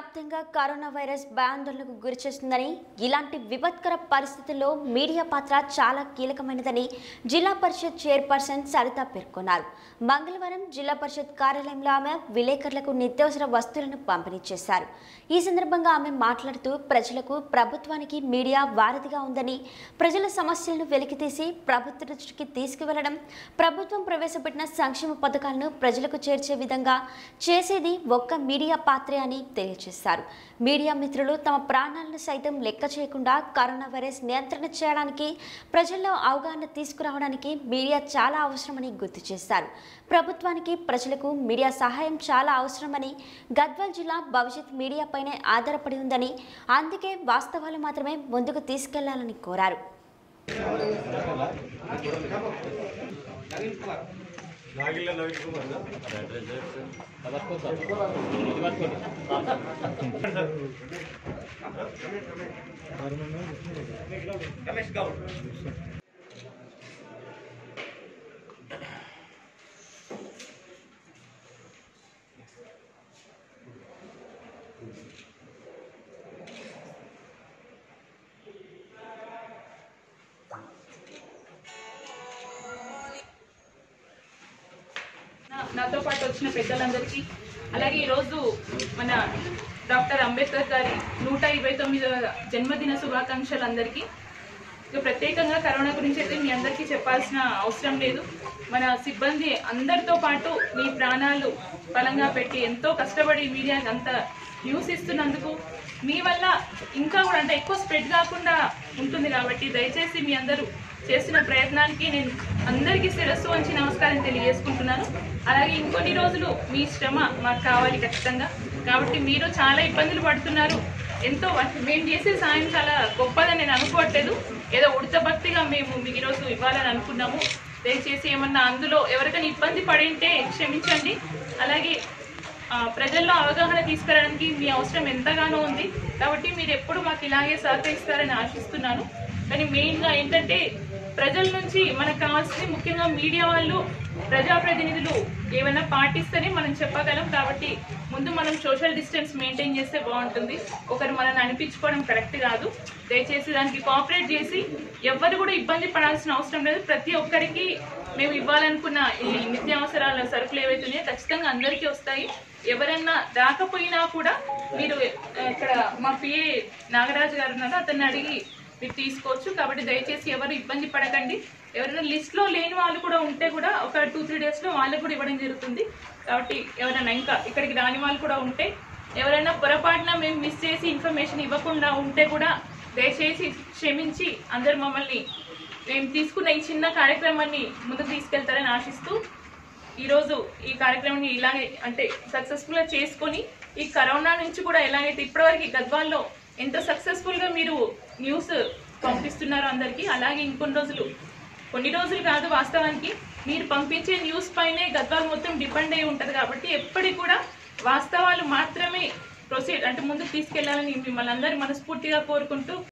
వ్యాప్తంగా corona virus భయాందోళనకు గురిచేస్తుందని ఇలాంటి విపత్కర పరిస్థితుల్లో మీడియా పాత్ర చాలా కీలకమైనదని జిల్లా పరిషత్ చైర్పర్సన్ సరిత పేర్కొన్నారు మంగళవారం జిల్లా పరిషత్ కార్యాలయంలో ఆమె విలేకరులకు నిత్యావసర వస్తువులను పంపిణీ చేశారు ఈ సందర్భంగా ఆమె మాట్లాడుతూ ప్రజలకు ప్రభుత్వానికి మీడియా వారధిగా ఉందని ప్రజల సమస్యలను వెలికితీసి ప్రభుత్వ దృష్టికి తీసుకువెళ్లడం ప్రభుత్వం ప్రవేశపెట్టిన సంక్షేమ పథకాలను ప్రజలకు చేర్చే విధంగా చేసేది ఒక్క మీడియా పాత్రే అని తెలియజేశారు మీడియా మిత్రులు తమ ప్రాణాలను సైతం లెక్క చేయకుండా కరోనా వైరస్ నియంత్రణ చేయడానికి ప్రజల్లో అవగాహన తీసుకురావడానికి మీడియా చాలా అవసరమని గుర్తు చేశారు ప్రభుత్వానికి ప్రజలకు మీడియా సహాయం చాలా అవసరమని గద్వాల్ జిల్లా భవిష్యత్ మీడియాపైనే ఆధారపడి ఉందని అందుకే వాస్తవాలు మాత్రమే ముందుకు తీసుకెళ్లాలని కోరారు నాగిల్ల నవీన్ కుమార్ రమేష్ గౌడ్ నా- నాతో పాటు వచ్చిన పెద్దలందరికీ అలాగే ఈరోజు మన డాక్టర్ అంబేద్కర్ గారి నూట ఇరవై తొమ్మిదవ జన్మదిన శుభాకాంక్షలు అందరికీ ఇక ప్రత్యేకంగా కరోనా గురించి అయితే మీ అందరికీ చెప్పాల్సిన అవసరం లేదు మన సిబ్బంది అందరితో పాటు మీ ప్రాణాలు బలంగా పెట్టి ఎంతో కష్టపడి మీడియాకి అంత న్యూస్ ఇస్తున్నందుకు మీ వల్ల ఇంకా కూడా అంటే ఎక్కువ స్ప్రెడ్ కాకుండా ఉంటుంది కాబట్టి దయచేసి మీ అందరూ చేస్తున్న ప్రయత్నానికి నేను అందరికీ శిరస్సు వంచి నమస్కారం తెలియజేసుకుంటున్నాను అలాగే ఇంకొన్ని రోజులు మీ శ్రమ మాకు కావాలి ఖచ్చితంగా కాబట్టి మీరు చాలా ఇబ్బందులు పడుతున్నారు ఎంతో మేము చేసే సాయం చాలా గొప్పదని నేను అనుకోవట్లేదు ఏదో ఉడతభక్తిగా మేము మీకు ఈరోజు ఇవ్వాలని అనుకున్నాము దయచేసి ఏమన్నా అందులో ఎవరికైనా ఇబ్బంది పడింటే క్షమించండి అలాగే ఆ, ప్రజల్లో అవగాహన తీసుకురావడానికి మీ అవసరం ఎంతగానో ఉంది కాబట్టి మీరు ఎప్పుడు మాకు ఇలాగే సహకరిస్తారని ఆశిస్తున్నాను కానీ మెయిన్గా ఏంటంటే ప్రజల నుంచి మనకు కావాల్సింది ముఖ్యంగా మీడియా వాళ్ళు ప్రజాప్రతినిధులు ఏమైనా పాటిస్తేనే మనం చెప్పగలం కాబట్టి ముందు మనం సోషల్ డిస్టెన్స్ మెయింటైన్ చేస్తే బాగుంటుంది ఒకరు మనల్ని అనిపించుకోవడం కరెక్ట్ కాదు దయచేసి దానికి కోఆపరేట్ చేసి ఎవరు కూడా ఇబ్బంది పడాల్సిన అవసరం లేదు ప్రతి ఒక్కరికి మేము ఇవ్వాలనుకున్న ఈ నిత్యావసరాల సరుకులు ఏవైతున్నాయో ఖచ్చితంగా అందరికీ వస్తాయి ఎవరన్నా రాకపోయినా కూడా మీరు ఆ, ఇక్కడ మా పిఏ నాగరాజు గారు ఉన్నారు అతన్ని అడిగి మీరు తీసుకోవచ్చు కాబట్టి దయచేసి ఎవరు ఇబ్బంది పడకండి ఎవరైనా లిస్ట్ లో లేని వాళ్ళు కూడా ఉంటే కూడా ఒక టూ త్రీ డేస్ లో వాళ్ళకు కూడా ఇవ్వడం జరుగుతుంది కాబట్టి ఎవరైనా ఇంకా ఇక్కడికి రాని వాళ్ళు కూడా ఉంటే ఎవరైనా పొరపాటున మేము మిస్ చేసి ఇన్ఫర్మేషన్ ఇవ్వకుండా ఉంటే కూడా దయచేసి క్షమించి అందరు మమ్మల్ని మేము తీసుకున్న ఈ చిన్న కార్యక్రమాన్ని ముందుకు తీసుకెళ్తారని ఆశిస్తూ ఈరోజు ఈ కార్యక్రమాన్ని ఇలాగే అంటే సక్సెస్ఫుల్ గా చేసుకొని ఈ కరోనా నుంచి కూడా ఎలాగైతే ఇప్పటివరకు గద్వాల్లో ఎంత సక్సెస్ఫుల్ గా మీరు న్యూస్ పంపిస్తున్నారో అందరికీ అలాగే ఇంకొన్ని రోజులు కొన్ని రోజులు కాదు వాస్తవానికి మీరు పంపించే న్యూస్ పైనే గద్వాల్ మొత్తం డిపెండ్ అయి ఉంటది కాబట్టి ఎప్పటికి కూడా వాస్తవాలు మాత్రమే ప్రొసీడ్ అంటే ముందుకు తీసుకెళ్లాలని మిమ్మల్ని అందరూ మనస్ఫూర్తిగా కోరుకుంటూ